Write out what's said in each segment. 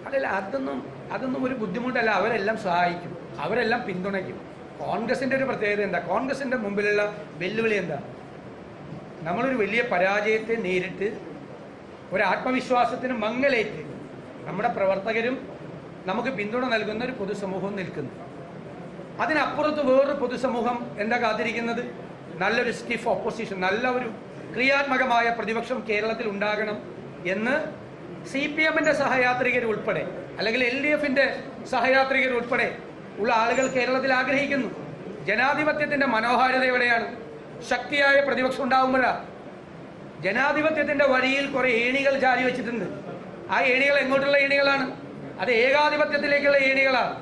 അല്ലല്ല അതൊന്നും അതൊന്നും ഒരു ബുദ്ധിമുട്ടല്ല അവരെല്ലാം സഹായിക്കും അവരെല്ലാം പിന്തുണയ്ക്കും കോൺഗ്രസിൻ്റെ ഒരു പ്രത്യേകത എന്താ കോൺഗ്രസിൻ്റെ മുമ്പിലുള്ള വെല്ലുവിളി എന്താ നമ്മളൊരു വലിയ പരാജയത്തെ നേരിട്ട് ഒരു ആത്മവിശ്വാസത്തിന് മങ്ങലേറ്റ് നമ്മുടെ പ്രവർത്തകരും നമുക്ക് പിന്തുണ നൽകുന്ന ഒരു പൊതുസമൂഹവും നിൽക്കുന്നു അതിനപ്പുറത്ത് വേറൊരു പൊതുസമൂഹം എന്താ കാത്തിരിക്കുന്നത് നല്ലൊരു സ്റ്റിഫ് ഓപ്പോസിഷൻ നല്ല ഒരു ക്രിയാത്മകമായ പ്രതിപക്ഷം കേരളത്തിൽ ഉണ്ടാകണം എന്ന് സി പി എമ്മിൻ്റെ സഹയാത്രികർ ഉൾപ്പെടെ അല്ലെങ്കിൽ എൽ ഡി എഫിൻ്റെ സഹയാത്രികർ ഉൾപ്പെടെ ഉള്ള ആളുകൾ കേരളത്തിൽ ആഗ്രഹിക്കുന്നു ജനാധിപത്യത്തിൻ്റെ മനോഹാരിത എവിടെയാണ് ശക്തിയായ പ്രതിപക്ഷം ഉണ്ടാകുമ്പോഴാണ് ജനാധിപത്യത്തിന്റെ വഴിയിൽ കുറെ ഏണികൾ ചാരി വെച്ചിട്ടുണ്ട് ആ ഏണികൾ എങ്ങോട്ടുള്ള ഏണികളാണ് അത് ഏകാധിപത്യത്തിലേക്കുള്ള ഏണികളാണ്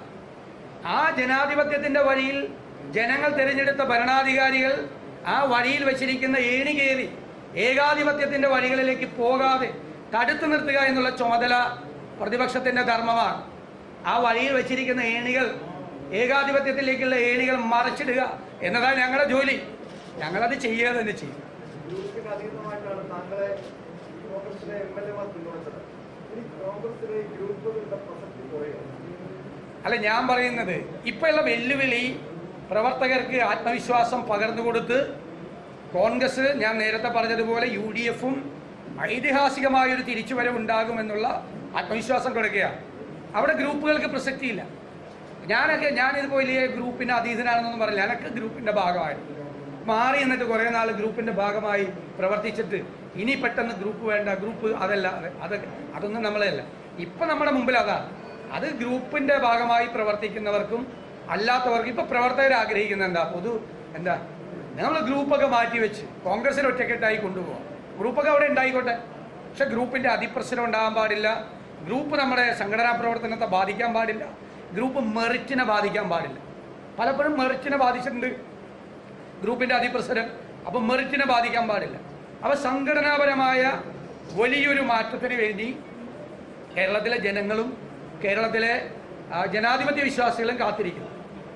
ആ ജനാധിപത്യത്തിന്റെ വഴിയിൽ ജനങ്ങൾ തിരഞ്ഞെടുത്ത ഭരണാധികാരികൾ ആ വഴിയിൽ വെച്ചിരിക്കുന്ന ഏണി കയറി ഏകാധിപത്യത്തിന്റെ വഴികളിലേക്ക് പോകാതെ തടുത്തു നിർത്തുക എന്നുള്ള ചുമതല പ്രതിപക്ഷത്തിന്റെ ധർമ്മമാണ് ആ വഴിയിൽ വെച്ചിരിക്കുന്ന ഏണികൾ ഏകാധിപത്യത്തിലേക്കുള്ള ഏണികൾ മറച്ചിടുക എന്നതാണ് ഞങ്ങളുടെ ജോലി ഞങ്ങളത് ചെയ്യുക തന്നെ ചെയ്യും ഗ്രൂപ്പിന് അതീതമായിട്ടാണ് താങ്കളെ കോൺഗ്രസിലെ എം എൽ എമാർ പിന്തുണച്ചത് ഇനി കോൺഗ്രസിലെ ഗ്രൂപ്പുകളുടെ പ്രസക്തി കുറയുക അല്ല ഞാൻ പറയുന്നത് ഇപ്പോഴുള്ള വെല്ലുവിളി പ്രവർത്തകർക്ക് ആത്മവിശ്വാസം പകർന്നു കൊടുത്ത് കോൺഗ്രസ് ഞാൻ നേരത്തെ പറഞ്ഞതുപോലെ യു ഡി എഫും ഐതിഹാസികമായൊരു തിരിച്ചുവരവ് ഉണ്ടാകുമെന്നുള്ള ആത്മവിശ്വാസം കൊടുക്കുകയാണ് അവിടെ ഗ്രൂപ്പുകൾക്ക് പ്രസക്തിയില്ല ഞാനൊക്കെ ഞാനിത് വലിയ ഗ്രൂപ്പിൻ്റെ അതീതനാണെന്നൊന്നും പറയില്ല ഞാനൊക്കെ ഗ്രൂപ്പിൻ്റെ ഭാഗമായിരുന്നു മാറി എന്നിട്ട് കുറേ നാൾ ഗ്രൂപ്പിൻ്റെ ഭാഗമായി പ്രവർത്തിച്ചിട്ട് ഇനി പെട്ടെന്ന് ഗ്രൂപ്പ് വേണ്ട ഗ്രൂപ്പ് അതല്ല അത് അത് അതൊന്നും നമ്മളെയല്ല ഇപ്പം നമ്മുടെ മുമ്പിൽ അതാണ് അത് ഗ്രൂപ്പിൻ്റെ ഭാഗമായി പ്രവർത്തിക്കുന്നവർക്കും അല്ലാത്തവർക്കും ഇപ്പം പ്രവർത്തകർ ആഗ്രഹിക്കുന്ന എന്താ പൊതു എന്താ നമ്മൾ ഗ്രൂപ്പൊക്കെ മാറ്റി വെച്ച് കോൺഗ്രസിൽ ഒറ്റക്കെട്ടായി കൊണ്ടുപോകാം ഗ്രൂപ്പൊക്കെ അവിടെ ഉണ്ടായിക്കോട്ടെ പക്ഷെ ഗ്രൂപ്പിൻ്റെ അതിപ്രശ്നം ഉണ്ടാകാൻ പാടില്ല ഗ്രൂപ്പ് നമ്മുടെ സംഘടനാ പ്രവർത്തനത്തെ ബാധിക്കാൻ പാടില്ല ഗ്രൂപ്പ് മെറിറ്റിനെ ബാധിക്കാൻ പാടില്ല പലപ്പോഴും മെറിറ്റിനെ ബാധിച്ചിട്ടുണ്ട് ഗ്രൂപ്പിന്റെ അതിപ്രസരം അപ്പം മെറിറ്റിനെ ബാധിക്കാൻ പാടില്ല അവ സംഘടനാപരമായ വലിയൊരു മാറ്റത്തിന് വേണ്ടി കേരളത്തിലെ ജനങ്ങളും കേരളത്തിലെ ആ, ജനാധിപത്യ വിശ്വാസികളും കാത്തിരിക്കുന്നു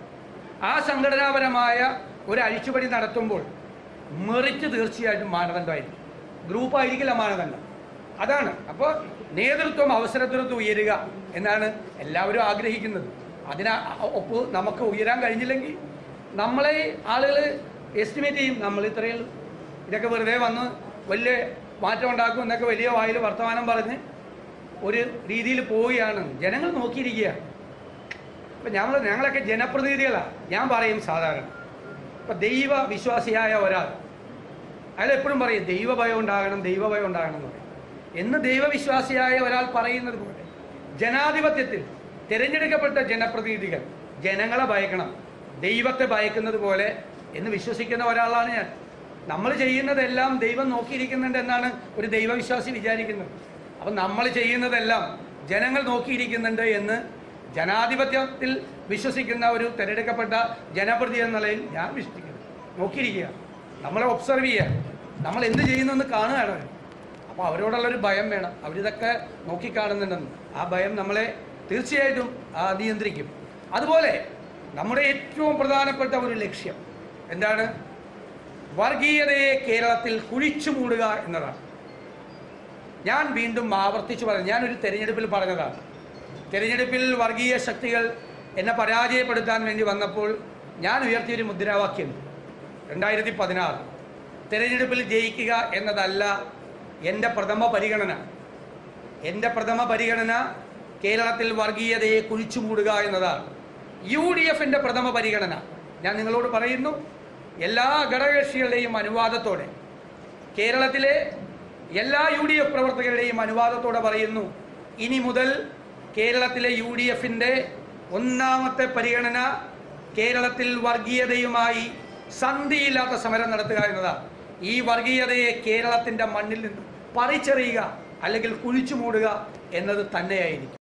ആ സംഘടനാപരമായ ഒരു അഴിച്ചുപടി നടത്തുമ്പോൾ മെറിറ്റ് തീർച്ചയായിട്ടും മാനദണ്ഡമായിരിക്കും ഗ്രൂപ്പായിരിക്കില്ല മാനദണ്ഡം അതാണ് അപ്പോൾ നേതൃത്വം അവസരത്തിനൊത്ത് ഉയരുക എന്നാണ് എല്ലാവരും ആഗ്രഹിക്കുന്നത് അതിന് ഒപ്പ് നമുക്ക് ഉയരാൻ കഴിഞ്ഞില്ലെങ്കിൽ നമ്മളെ ആളുകൾ എസ്റ്റിമേറ്റ് ചെയ്യും നമ്മൾ ഇത്രയും ഇതൊക്കെ വെറുതെ വന്ന് വലിയ മാറ്റം ഉണ്ടാക്കും എന്നൊക്കെ വലിയ വായിൽ വർത്തമാനം പറഞ്ഞ് ഒരു രീതിയിൽ പോവുകയാണ് ജനങ്ങൾ നോക്കിയിരിക്കുക ഇപ്പം ഞങ്ങൾ ഞങ്ങളൊക്കെ ജനപ്രതിനിധികളാണ് ഞാൻ പറയും സാധാരണ ഇപ്പം ദൈവ വിശ്വാസിയായ ഒരാൾ അയാൾ എപ്പോഴും പറയും ദൈവഭയം ഉണ്ടാകണം ദൈവഭയം ഉണ്ടാകണം എന്ന് പറയും എന്ന് ദൈവവിശ്വാസിയായ ഒരാൾ പറയുന്നത് പോലെ ജനാധിപത്യത്തിൽ തിരഞ്ഞെടുക്കപ്പെട്ട ജനപ്രതിനിധികൾ ജനങ്ങളെ ഭയക്കണം ദൈവത്തെ ഭയക്കുന്നത് പോലെ എന്ന് വിശ്വസിക്കുന്ന ഒരാളാണ് ഞാൻ നമ്മൾ ചെയ്യുന്നതെല്ലാം ദൈവം നോക്കിയിരിക്കുന്നുണ്ട് എന്നാണ് ഒരു ദൈവവിശ്വാസി വിചാരിക്കുന്നത് അപ്പം നമ്മൾ ചെയ്യുന്നതെല്ലാം ജനങ്ങൾ നോക്കിയിരിക്കുന്നുണ്ട് എന്ന് ജനാധിപത്യത്തിൽ വിശ്വസിക്കുന്ന ഒരു തിരഞ്ഞെടുക്കപ്പെട്ട ജനപ്രതിനിധി എന്ന നിലയിൽ ഞാൻ വിശ്വസിക്കുന്നു നോക്കിയിരിക്കുക നമ്മളെ ഒബ്സർവ് ചെയ്യുക നമ്മൾ എന്ത് ചെയ്യുന്നു എന്ന് കാണുകയാണ് അവർ അപ്പോൾ അവരോടുള്ളൊരു ഭയം വേണം അവരിതൊക്കെ നോക്കിക്കാണുന്നുണ്ടെന്ന് ആ ഭയം നമ്മളെ തീർച്ചയായിട്ടും ആ, നിയന്ത്രിക്കും അതുപോലെ നമ്മുടെ ഏറ്റവും പ്രധാനപ്പെട്ട ഒരു ലക്ഷ്യം എന്താണ് വർഗീയതയെ കേരളത്തിൽ കുഴിച്ചു മൂടുക എന്നതാണ് ഞാൻ വീണ്ടും ആവർത്തിച്ചു പറഞ്ഞു ഞാനൊരു തെരഞ്ഞെടുപ്പിൽ പറഞ്ഞതാണ് തെരഞ്ഞെടുപ്പിൽ വർഗീയ ശക്തികൾ എന്നെ പരാജയപ്പെടുത്താൻ വേണ്ടി വന്നപ്പോൾ ഞാൻ ഉയർത്തിയൊരു മുദ്രാവാക്യം രണ്ടായിരത്തി പതിനാറ് തെരഞ്ഞെടുപ്പിൽ ജയിക്കുക എന്നതല്ല എൻ്റെ പ്രഥമ പരിഗണന എൻ്റെ പ്രഥമ പരിഗണന കേരളത്തിൽ വർഗീയതയെ കുഴിച്ചു മൂടുക എന്നതാണ് യു ഡി എഫിൻ്റെ പ്രഥമ പരിഗണന ഞാൻ നിങ്ങളോട് പറയുന്നു എല്ലാ ഘടകകക്ഷികളുടെയും അനുവാദത്തോടെ കേരളത്തിലെ എല്ലാ യു ഡി എഫ് പ്രവർത്തകരുടെയും അനുവാദത്തോടെ പറയുന്നു ഇനി മുതൽ കേരളത്തിലെ യു ഡി എഫിൻ്റെ ഒന്നാമത്തെ പരിഗണന കേരളത്തിൽ വർഗീയതയുമായി സന്ധിയില്ലാത്ത സമരം നടത്തുക എന്നതാണ് ഈ വർഗീയതയെ കേരളത്തിൻ്റെ മണ്ണിൽ നിന്ന് പറിച്ചെറിയുക അല്ലെങ്കിൽ കുഴിച്ചു മൂടുക എന്നത് തന്നെയായിരിക്കും